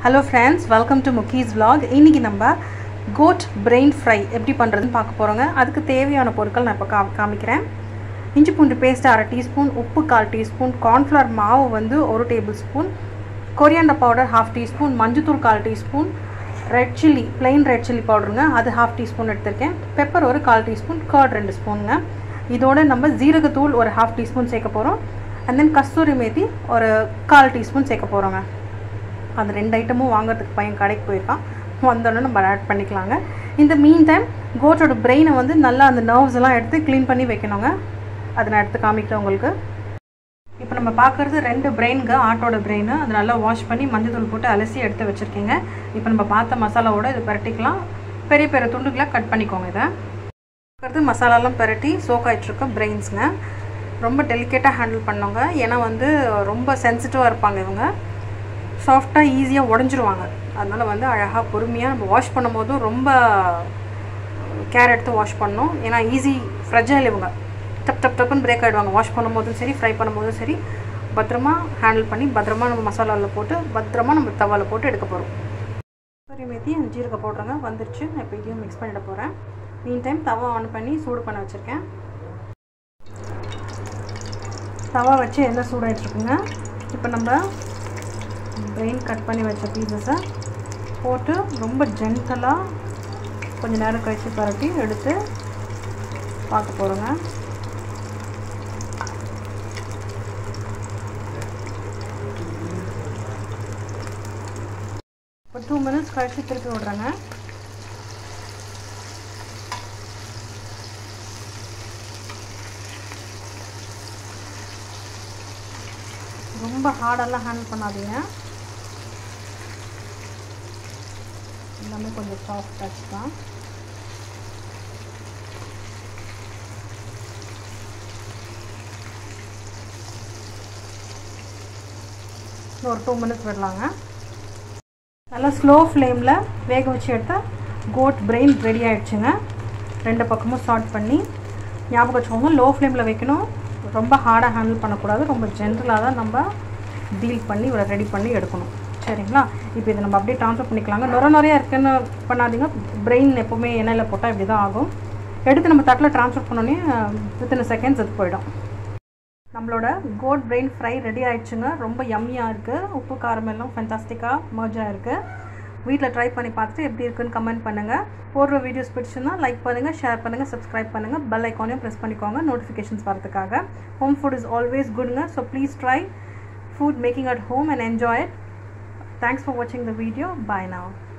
Hello friends welcome to முக்கீஸ் vlog இன்றைக்கி நம்ம கோட் பிரெயின் ஃப்ரை எப்படி பண்ணுறதுன்னு பார்க்க போகிறோங்க அதுக்கு தேவையான பொருட்கள் நான் இப்போ கா காமிக்கிறேன் இஞ்சி பூண்டு பேஸ்ட் அரை டீஸ்பூன் உப்பு கால் டீஸ்பூன் கார்ன்ஃப்ளவர் மாவு வந்து ஒரு tablespoon coriander powder half teaspoon மஞ்சத்தூள் கால் teaspoon red chilli plain red chilli பவுடருங்க அது ஹாஃப் டீஸ்பூன் எடுத்திருக்கேன் பெப்பர் ஒரு கால் டீஸ்பூன் கர்ட் ரெண்டு ஸ்பூனுங்க இதோட நம்ம ஜீரகத்தூள் ஒரு ஹாஃப் டீஸ்பூன் சேர்க்க போகிறோம் அண்ட் தென் கஸ்தூரி மேத்தி ஒரு கால் டீஸ்பூன் சேர்க்க போகிறோங்க அந்த ரெண்டு ஐட்டமும் வாங்குறதுக்கு பையன் கடைக்கு போயிருக்கான் வந்தோடனே நம்ம ஆட் பண்ணிக்கலாங்க இந்த மீன் டைம் கோட்டோட பிரெயினை வந்து நல்லா அந்த நர்வ்ஸ் எல்லாம் எடுத்து க்ளீன் பண்ணி வைக்கணுங்க அதை நான் எடுத்து காமிக்கிறேன் உங்களுக்கு இப்போ நம்ம பார்க்குறது ரெண்டு பிரெயினுங்க ஆட்டோட பிரெயின் அதை நல்லா வாஷ் பண்ணி மஞ்சள் போட்டு அலசி எடுத்து வச்சுருக்கீங்க இப்போ நம்ம பார்த்த மசாலாவோட இதை பரட்டிக்கலாம் பெரிய பெரிய துண்டுகளாக கட் பண்ணிக்கோங்க இதை பார்க்குறது மசாலாலாம் பரட்டி சோக் ஆகிட்டுருக்க பிரெயின்ஸுங்க ரொம்ப டெலிகேட்டாக ஹேண்டில் பண்ணோங்க ஏன்னா வந்து ரொம்ப சென்சிட்டிவாக இருப்பாங்க இவங்க சாஃப்டாக ஈஸியாக உடஞ்சிருவாங்க அதனால் வந்து அழகாக பொறுமையாக நம்ம வாஷ் பண்ணும்போதும் ரொம்ப கேர் எடுத்து வாஷ் பண்ணணும் ஏன்னா ஈஸி ஃப்ரெஜைல் இவங்க டப் டப் டப்புன்னு பிரேக் ஆகிடுவாங்க வாஷ் பண்ணும்போதும் சரி ஃப்ரை பண்ணும்போதும் சரி பத்திரமா ஹேண்டில் பண்ணி பத்திரமா நம்ம மசாலாவில் போட்டு பத்திரமா நம்ம தவாவில் போட்டு எடுக்க போகிறோம் சரி மேத்தி அந்த ஜீரக போடுறேங்க வந்துருச்சு நான் இப்போ இதையும் மிக்ஸ் பண்ணிட போகிறேன் மீன் டைம் தவா ஆன் பண்ணி சூடு பண்ண வச்சுருக்கேன் தவா வச்சு எண்ணெய் சூடாகிட்ருக்குங்க இப்போ நம்ம பிரெயின் கட் பண்ணி வச்ச பீசஸை போட்டு ரொம்ப ஜென்டலாக கொஞ்சம் நேரம் கழித்து பரட்டி எடுத்து பார்க்க போகிறோங்க ஒரு டூ மினிட்ஸ் கழித்து திருப்பி விட்றேங்க ரொம்ப ஹார்டெல்லாம் ஹேண்டில் பண்ணாதீங்க எல்லாமே கொஞ்சம் சாஃப்ட் டச் தான் ஒரு டூ மினிட்ஸ் விடலாங்க நல்லா ஸ்லோ ஃப்ளேமில் வேக வச்சு எடுத்தால் கோட் பிரெயின் ரெடி ஆகிடுச்சுங்க ரெண்டு பக்கமும் ஸ்டார்ட் பண்ணி ஞாபகம் வச்சுக்கோங்க லோ ஃப்ளேமில் வைக்கணும் ரொம்ப ஹார்டாக ஹேண்டில் பண்ணக்கூடாது ரொம்ப ஜென்ரலாக தான் நம்ம டீல் பண்ணி இவ்வளோ ரெடி பண்ணி எடுக்கணும் சரிங்களா இப்போ இதை நம்ம அப்படியே ட்ரான்ஸ்ஃபர் பண்ணிக்கலாங்க நுர நிறையா இருக்குன்னு பண்ணாதீங்க பிரெயின் எப்போவுமே எண்ணெயில் போட்டால் இப்படி தான் ஆகும் எடுத்து நம்ம தட்டில் ட்ரான்ஸ்ஃபர் பண்ணோன்னே வித்தின் செகண்ட்ஸ் அது போயிடும் நம்மளோட கோட் பிரெயின் ஃப்ரை ரெடி ஆயிடுச்சுங்க ரொம்ப யம்மியாக இருக்குது உப்பு காரம் எல்லாம் ஃபென்டாஸ்டிக்காக மர்ஜாக இருக்குது வீட்டில் ட்ரை பண்ணி பார்த்துட்டு எப்படி இருக்குன்னு கமெண்ட் பண்ணுங்கள் போடுற வீடியோஸ் பிடிச்சுன்னா லைக் பண்ணுங்கள் ஷேர் பண்ணுங்கள் சப்ஸ்கிரைப் பண்ணுங்கள் பெல் ஐக்கானையும் ப்ரெஸ் பண்ணிக்கோங்க நோட்டிஃபிகேஷன்ஸ் வரதுக்காக ஹோம் ஃபுட் இஸ் ஆல்வேஸ் குட்ங்க so please try food making at home and enjoy it. Thanks for watching the video. Bye now.